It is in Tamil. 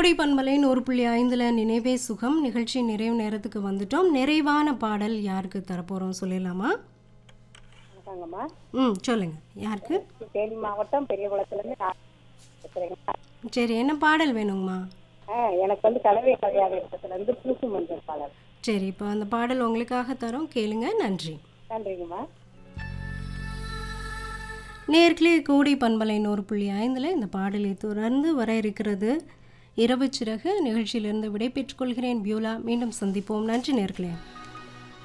கோடை பண்பலை நூறு புள்ளி ஐந்தில் நினைவே சுகம் நிகழ்ச்சி நிறைவு நேரத்துக்கு வந்துட்டோம் நிறைவான பாடல் யாருக்கு தரப்போகிறோம் சொல்லிடலாமா வணக்கங்கம்மா ம் சொல்லுங்க யாருக்கு தேனி மாவட்டம் பெரியகுளத்துலேருந்து நான் பேசுகிறேங்கம்மா சரி என்ன பாடல் வேணுங்கம்மா ஆ எனக்கு வந்து கலவை கல்யாணத்துலேருந்து பூசு மஞ்சள் பாடல் சரி இப்போ அந்த பாடல் உங்களுக்காக தரோம் கேளுங்க நன்றி நன்றிங்கம்மா நேர்களே கோடை பண்பலை நூறு புள்ளி ஐந்தில் இந்த பாடலை தொடர்ந்து வர இருக்கிறது இரவு சிறகு நிகழ்ச்சியிலிருந்து விடை பெற்றுக்கொள்கிறேன் பியூலா மீண்டும் சந்திப்போம் நன்றி நேர்களே